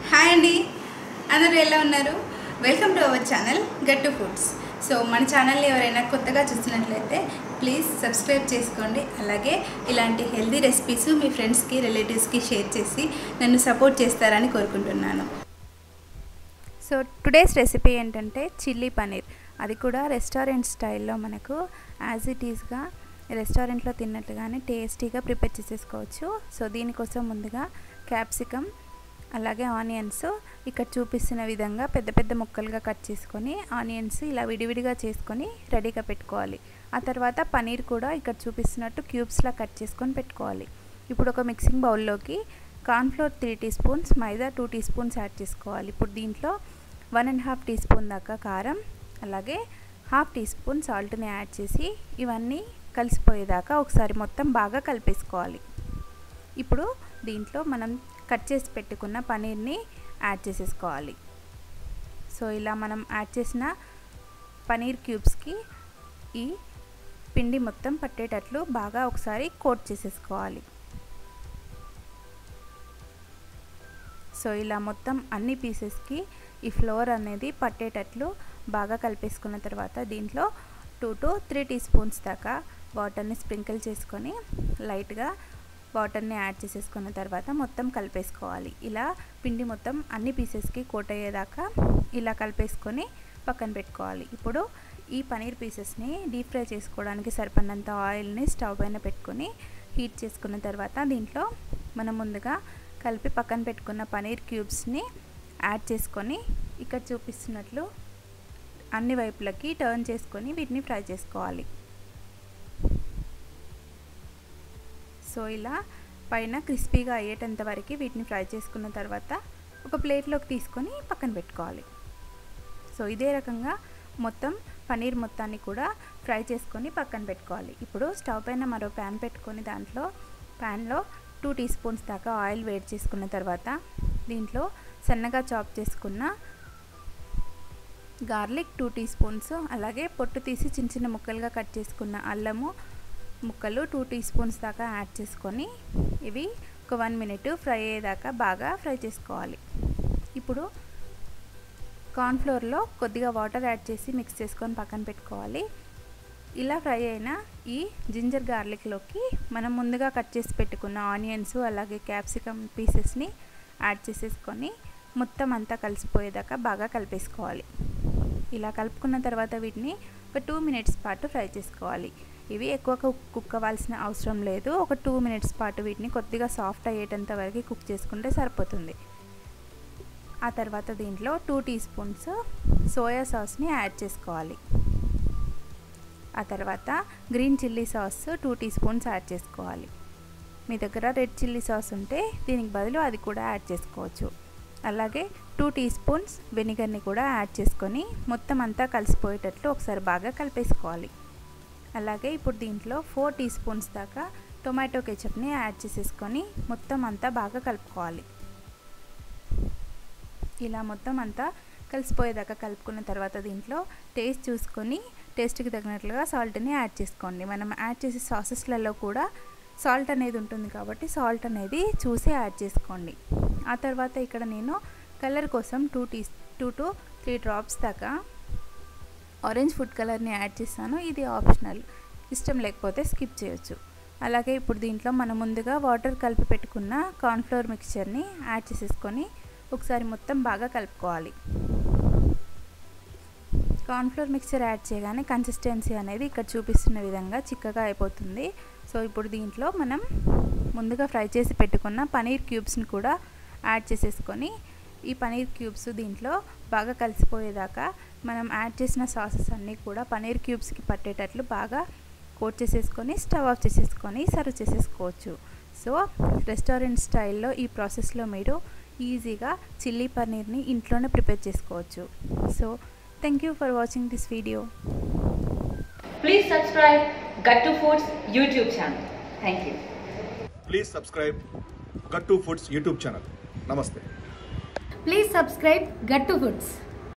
Hi అండి అందరూ ఎలా ఉన్నారు welcome to our channel Gattu foods so మన ఛానల్ని ఎవరైనా కొత్తగా చూస్తున్నట్లయితే ప్లీజ్ సబ్స్క్రైబ్ చేసుకోండి అలాగే ఇలాంటి హెల్తీ రెసిపీస్ మీ ఫ్రెండ్స్కి రిలేటివ్స్కి షేర్ చేసి నన్ను సపోర్ట్ చేస్తారని కోరుకుంటున్నాను సో టుడేస్ రెసిపీ ఏంటంటే చిల్లీ పనీర్ అది కూడా రెస్టారెంట్ స్టైల్లో మనకు యాజ్ ఇట్ ఈస్గా రెస్టారెంట్లో తిన్నట్టుగానే టేస్టీగా ప్రిపేర్ చేసేసుకోవచ్చు సో దీనికోసం ముందుగా క్యాప్సికమ్ అలాగే ఆనియన్స్ ఇక్కడ చూపిస్తున్న విధంగా పెద్ద పెద్ద ముక్కలుగా కట్ చేసుకొని ఆనియన్స్ ఇలా విడివిడిగా చేసుకొని రెడీగా పెట్టుకోవాలి ఆ తర్వాత పనీర్ కూడా ఇక్కడ చూపిస్తున్నట్టు క్యూబ్స్లా కట్ చేసుకొని పెట్టుకోవాలి ఇప్పుడు ఒక మిక్సింగ్ బౌల్లోకి cornflour three maida two teaspoons చేసుకోవాలి ఇప్పుడు దీంట్లో one and half teaspoon కారం అలాగే half teaspoon add చేసి ఇవన్నీ కలిసిపోయేదాకా ఒకసారి మొత్తం బాగా కలిపేసుకోవాలి ఇప్పుడు దీంట్లో మనం కట్ చేసి పెట్టుకున్న పనీర్ని యాడ్ చేసేసుకోవాలి సో ఇలా మనం యాడ్ చేసిన పనీర్ క్యూబ్స్కి ఈ పిండి మొత్తం పట్టేటట్లు బాగా ఒకసారి కోట్ చేసేసుకోవాలి సో ఇలా మొత్తం అన్ని పీసెస్కి ఈ ఫ్లోర్ అనేది పట్టేటట్లు బాగా కలిపేసుకున్న తర్వాత దీంట్లో two to three teaspoons వాటర్ని స్ప్రింకిల్ చేసుకొని లైట్గా వాటర్ని యాడ్ చేసేసుకున్న తర్వాత మొత్తం కలిపేసుకోవాలి ఇలా పిండి మొత్తం అన్ని పీసెస్కి కోట్ అయ్యేదాకా ఇలా కలిపేసుకొని పక్కన పెట్టుకోవాలి ఇప్పుడు ఈ పనీర్ పీసెస్ని డీప్ ఫ్రై చేసుకోవడానికి సరిపడినంత ఆయిల్ని స్టవ్ పైన పెట్టుకొని హీట్ చేసుకున్న తర్వాత దీంట్లో మనం ముందుగా కలిపి పక్కన పెట్టుకున్న పనీర్ క్యూబ్స్ని యాడ్ చేసుకొని ఇక్కడ చూపిస్తున్నట్లు అన్ని వైపులకి టర్న్ చేసుకొని వీటిని ఫ్రై చేసుకోవాలి సో ఇలా పైన క్రిస్పీగా అయ్యేటంత వరకు వీటిని ఫ్రై చేసుకున్న తర్వాత ఒక ప్లేట్లోకి తీసుకొని పక్కన పెట్టుకోవాలి సో ఇదే రకంగా మొత్తం పనీర్ మొత్తాన్ని కూడా ఫ్రై చేసుకొని పక్కన పెట్టుకోవాలి ఇప్పుడు స్టవ్ పైన మరో ప్యాన్ పెట్టుకొని దాంట్లో ప్యాన్లో two teaspoons oil వేడి చేసుకున్న తర్వాత దీంట్లో సన్నగా చాప్ చేసుకున్న గార్లిక్ టూ టీ స్పూన్స్ అలాగే పొట్టు తీసి చిన్న చిన్న ముక్కలుగా కట్ చేసుకున్న అల్లము ముక్కలు two teaspoons add చేసుకొని ఇవి ఒక వన్ మినిట్ ఫ్రై అయ్యేదాకా బాగా ఫ్రై చేసుకోవాలి ఇప్పుడు కార్న్ఫ్లోర్లో కొద్దిగా వాటర్ యాడ్ చేసి మిక్స్ చేసుకొని పక్కన పెట్టుకోవాలి ఇలా ఫ్రై అయిన ఈ జింజర్ గార్లిక్లోకి మనం ముందుగా కట్ చేసి పెట్టుకున్న ఆనియన్స్ అలాగే క్యాప్సికమ్ పీసెస్ని యాడ్ చేసేసుకొని మొత్తం అంతా కలిసిపోయేదాకా బాగా కలిపేసుకోవాలి ఇలా కలుపుకున్న తర్వాత వీటిని ఒక టూ మినిట్స్ పాటు ఫ్రై చేసుకోవాలి ఇవి ఎక్కువ కుక్ అవ్వాల్సిన అవసరం లేదు ఒక టూ మినిట్స్ పాటు వీటిని కొద్దిగా సాఫ్ట్ అయ్యేటంత వరకు కుక్ చేసుకుంటే సరిపోతుంది ఆ తర్వాత దీంట్లో two teaspoons soya add చేసుకోవాలి ఆ తర్వాత green chilli sauce two teaspoons చేసుకోవాలి మీ దగ్గర రెడ్ చిల్లీ సాస్ ఉంటే దీనికి బదులు అది కూడా యాడ్ చేసుకోవచ్చు అలాగే టూ టీ స్పూన్స్ వెనిగర్ని కూడా యాడ్ చేసుకొని మొత్తం అంతా కలిసిపోయేటట్లు ఒకసారి బాగా కలిపేసుకోవాలి అలాగే ఇప్పుడు దీంట్లో four teaspoons tomato కెచప్ని యాడ్ చేసేసుకొని మొత్తం అంతా బాగా కలుపుకోవాలి ఇలా మొత్తం అంతా కలిసిపోయేదాకా కలుపుకున్న తర్వాత దీంట్లో టేస్ట్ చూసుకొని టేస్ట్కి తగినట్లుగా సాల్ట్ని యాడ్ చేసుకోండి మనం యాడ్ చేసే సాసెస్లలో కూడా సాల్ట్ అనేది ఉంటుంది కాబట్టి సాల్ట్ అనేది చూసి యాడ్ చేసుకోండి ఆ తర్వాత ఇక్కడ నేను కలర్ కోసం two tea two to three drops దాకా ఆరెంజ్ ఫుడ్ కలర్ని యాడ్ చేస్తాను ఇది ఆప్షనల్ ఇష్టం లేకపోతే స్కిప్ చేయొచ్చు అలాగే ఇప్పుడు దీంట్లో మనం ముందుగా వాటర్ కలిపి పెట్టుకున్న కార్న్ఫ్లోర్ మిక్చర్ని యాడ్ చేసేసుకొని ఒకసారి మొత్తం బాగా కలుపుకోవాలి కార్న్ఫ్లోర్ మిక్చర్ యాడ్ చేయగానే కన్సిస్టెన్సీ అనేది ఇక్కడ చూపిస్తున్న విధంగా చిక్కగా అయిపోతుంది సో ఇప్పుడు దీంట్లో మనం ముందుగా ఫ్రై చేసి పెట్టుకున్న పనీర్ క్యూబ్స్ని కూడా యాడ్ చేసేసుకొని ఈ పనీర్ క్యూబ్స్ దీంట్లో బాగా కలిసిపోయేదాకా మనం యాడ్ చేసిన సాసెస్ అన్నీ కూడా పనీర్ క్యూబ్స్కి పట్టేటట్లు బాగా కోట్ చేసేసుకొని స్టవ్ ఆఫ్ చేసేసుకొని సర్వ్ చేసేసుకోవచ్చు సో రెస్టారెంట్ స్టైల్లో ఈ ప్రాసెస్లో మీరు ఈజీగా చిల్లీ పనీర్ని ఇంట్లోనే ప్రిపేర్ చేసుకోవచ్చు so thank you for watching this video Please subscribe Gattu Foods YouTube channel. Thank you. Please subscribe Gattu foods YouTube channel నమస్తే Please subscribe Gattu Foods.